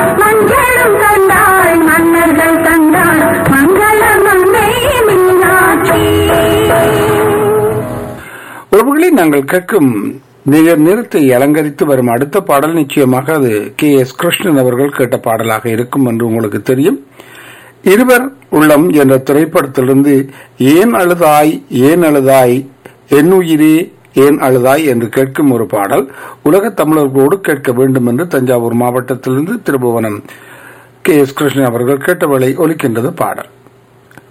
மஞ்சளும் தந்தாள் மன்னர்கள் தந்தாள் மங்கள மங்கை மீனாட்சி உறவுகளை நாங்கள் கேட்கும் நிகர் நிறத்தை அலங்கரித்து வரும் அடுத்த பாடல் நிச்சயமாக அது கே எஸ் கிருஷ்ணன் அவர்கள் கேட்ட பாடலாக இருக்கும் என்று உங்களுக்கு தெரியும் இருவர் உள்ளம் என்ற திரைப்படத்திலிருந்து ஏன் அழுதாய் ஏன் அழுதாய் என் உயிரே ஏன் அழுதாய் என்று கேட்கும் ஒரு பாடல் உலக தமிழர்களோடு கேட்க வேண்டும் என்று தஞ்சாவூர் மாவட்டத்திலிருந்து திருபுவனம் கே எஸ் கிருஷ்ணன் அவர்கள் கேட்டவளை ஒலிக்கின்றது பாடல்